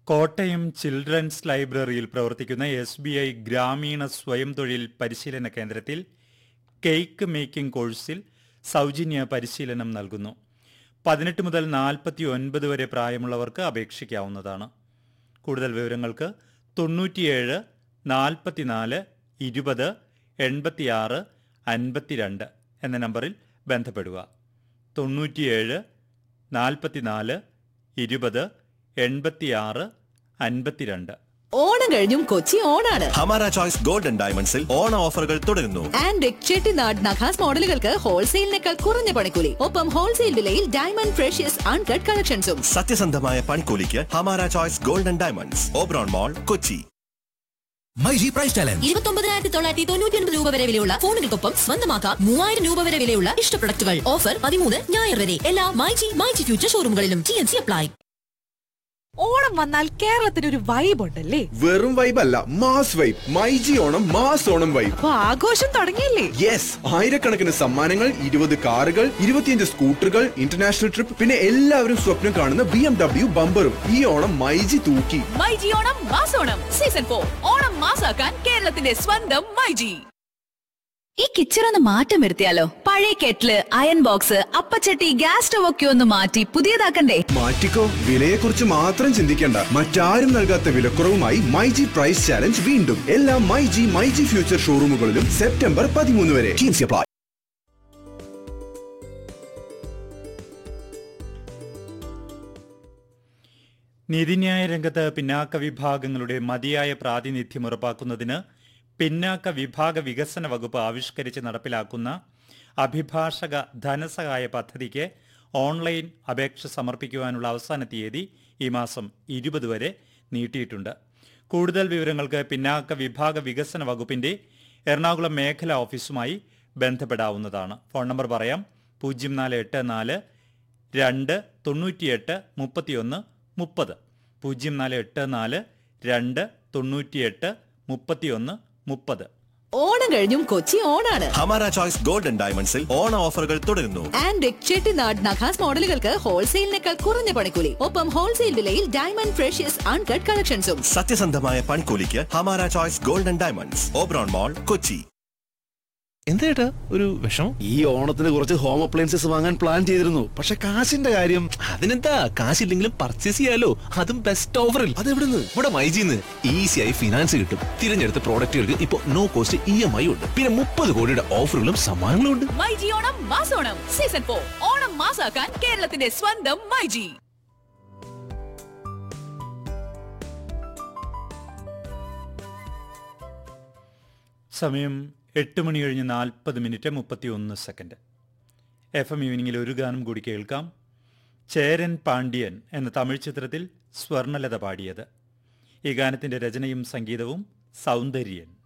Kottayam children's ലൈബ്രറിയിൽ പ്രവർത്തിക്കുന്ന S B I ഗ്രാമീണ സ്വയം തൊഴിൽ പരിശീലന കേന്ദ്രത്തിൽ കേക്ക് മേക്കിംഗ് കോഴ്സിൽ സൗജന്യ പരിശീലനം നൽകുന്നു പതിനെട്ട് മുതൽ നാൽപ്പത്തി ഒൻപത് വരെ പ്രായമുള്ളവർക്ക് അപേക്ഷിക്കാവുന്നതാണ് കൂടുതൽ വിവരങ്ങൾക്ക് തൊണ്ണൂറ്റിയേഴ് നാൽപ്പത്തിനാല് ഇരുപത് എൺപത്തിയാറ് അൻപത്തിരണ്ട് എന്ന നമ്പറിൽ ബന്ധപ്പെടുക തൊണ്ണൂറ്റിയേഴ് നാൽപ്പത്തിനാല് ഇരുപത് എൺപത്തിയാറ് അൻപത്തിരണ്ട് ഓണം കഴിഞ്ഞും കൊച്ചി ഓണാണ് ഹമാര ചോയ്സ് ഗോൾഡൻ ഡയമണ്ട്സിൽ ഓണ ഓഫറുകൾ തുടരുന്നു ആൻഡ് ചെട്ടിനാട് നഖാസ് മോഡലുകൾക്ക് ഹോൾസെയിലിനേക്കാൾ കുറഞ്ഞ പണിക്കൂലി ഒപ്പം ഹോൾസെയിൽ വിലയിൽ ഡയമണ്ട് ഫ്രഷ്യസ് അൺകട്ട് കളക്ഷൻസും സത്യസന്ധമായ പണിക്കൂലിക്ക് Hamara choice golden diamonds Oberon mall Kochi myG price challenge ഇരുപത്തൊമ്പതിനായിരത്തി തൊള്ളായിരത്തി തൊണ്ണൂറ്റി ഒൻപത് രൂപ വരെ വിലയുള്ള ഫോണുകൾക്കൊപ്പം സ്വന്തമാക്കാം മൂവായിരം രൂപ വരെ വിലയുള്ള ഇഷ്ട പ്രൊഡക്റ്റുകൾ ഓഫർ പതിമൂന്ന് ഞായർ വരെ എല്ലാ മൈജി മൈജി ഫ്യൂച്ചർ ഷോറൂമുകളിലും T N C apply Onam വന്നാൽ കേരളത്തിന് ഒരു വൈബ് ഉണ്ടല്ലേ വെറും വൈബ് അല്ല mass vibe myG Onam mass Onam vibe അപ്പൊ ആഘോഷം തുടങ്ങിയില്ലേ യെസ് ആയിരക്കണക്കിന് സമ്മാനങ്ങൾ ഇരുപത് കാറുകൾ ഇരുപത്തിയഞ്ച് സ്കൂട്ടറുകൾ ഇന്റർനാഷണൽ ട്രിപ്പ് പിന്നെ എല്ലാവരും സ്വപ്നം കാണുന്ന ബി എം ഡബ്ല്യു ബമ്പറും ഈ ഓണം മൈജി തൂക്കി മൈജി ഓണം മാസോണം സീസൺ ഫോർ ഓണം മാസാക്കാൻ കേരളത്തിന്റെ സ്വന്തം മൈജി ഈ കിച്ചർ ഒന്ന് മാറ്റം വരുത്തിയാലോ പഴയ കെറ്റില് അയൺ ബോക്സ് അപ്പച്ചട്ടി ഗ്യാസ് സ്റ്റവ് ഒക്കെ ഒന്ന് മാറ്റി പുതിയതാക്കണ്ടേ മാറ്റിക്കോ വിലയെക്കുറിച്ച് മാത്രം ചിന്തിക്കേണ്ട മറ്റാരും നൽകാത്ത വിലക്കുറവുമായി മൈജി പ്രൈസ് ചാലഞ്ച് വീണ്ടും എല്ലാ മൈജി മൈജി ഫ്യൂച്ചർ ഷോറൂമുകളിലും സെപ്റ്റംബർ പതിമൂന്ന് വരെ അപ്ലൈ നീതിന്യായ രംഗത്ത് പിന്നാക്ക വിഭാഗങ്ങളുടെ മതിയായ പ്രാതിനിധ്യം ഉറപ്പാക്കുന്നതിന് പിന്നാക്ക വിഭാഗ വികസന വകുപ്പ് ആവിഷ്കരിച്ച് നടപ്പിലാക്കുന്ന അഭിഭാഷക ധനസഹായ പദ്ധതിക്ക് ഓൺലൈൻ അപേക്ഷ സമർപ്പിക്കുവാനുള്ള അവസാന തീയതി ഈ മാസം ഇരുപത് വരെ നീട്ടിയിട്ടുണ്ട് കൂടുതൽ വിവരങ്ങൾക്ക് പിന്നാക്ക വിഭാഗ വികസന വകുപ്പിന്റെ എറണാകുളം മേഖലാ ഓഫീസുമായി ബന്ധപ്പെടാവുന്നതാണ് ഫോൺ നമ്പർ പറയാം പൂജ്യം നാല് എട്ട് നാല് രണ്ട് തൊണ്ണൂറ്റിയെട്ട് മുപ്പത്തിയൊന്ന് മുപ്പത് പൂജ്യം നാല് എട്ട് നാല് രണ്ട് തൊണ്ണൂറ്റിയെട്ട് മുപ്പത്തിയൊന്ന് മുപ്പത് ഓണം കഴിഞ്ഞും കൊച്ചി ഓണാണ് ഹമാര ചോയ്സ് ഗോൾഡൻ ഡയമണ്ട്സിൽ ഓണ ഓഫറുകൾ തുടരുന്നു ആൻഡ് ചെട്ടിനാട് നഖാസ് മോഡലുകൾക്ക് ഹോൾസെയിലിനേക്കാൾ കുറഞ്ഞ പണിക്കൂലി ഒപ്പം ഹോൾസെയിൽ വിലയിൽ ഡയമണ്ട് ഫ്രഷ്യസ് അൺകട്ട് കളക്ഷൻസും സത്യസന്ധമായ പണിക്കൂലിക്ക് Hamara choice golden diamonds Oberon mall Kochi എന്തേട്ടാ ഒരു വിഷമം ഈ ഓണത്തിന് കുറച്ച് ഹോം അപ്ലയൻസസ് വാങ്ങാൻ പ്ലാൻ ചെയ്തിരുന്നു പക്ഷെ കാശിന്റെ കാര്യം അതിനെന്താ കാശില്ലെങ്കിലും പർച്ചേസ് ചെയ്യാലോ അതും ബെസ്റ്റ് ഓഫറിൽ അതെവിടുന്ന് ഇവിടെ മൈജിന്ന് ഈസിയായി ഫിനാൻസ് കിട്ടും തിരഞ്ഞെടുത്ത പ്രോഡക്റ്റുകൾക്ക് ഇപ്പൊ no cost E M I ഉണ്ട് പിന്നെ മുപ്പത് കോടിയുടെ ഓഫറുകളും സമ്മാനങ്ങളും ഉണ്ട് മൈജി ഓണം മാസോണം സീസൺ ഫോർ ഓണം മാസാക്കാൻ കേരളത്തിന്റെ സ്വന്തം മൈജി സമയം എട്ട് മണി കഴിഞ്ഞ് നാൽപ്പത് മിനിറ്റ് മുപ്പത്തിയൊന്ന് സെക്കൻഡ് എഫ് എം ഈവനിങ്ങിൽ ഒരു ഗാനം കൂടി കേൾക്കാം ചേരൻ പാണ്ഡ്യൻ എന്ന തമിഴ് ചിത്രത്തിൽ സ്വർണലത പാടിയത് ഈ ഗാനത്തിൻ്റെ രചനയും സംഗീതവും സൗന്ദര്യൻ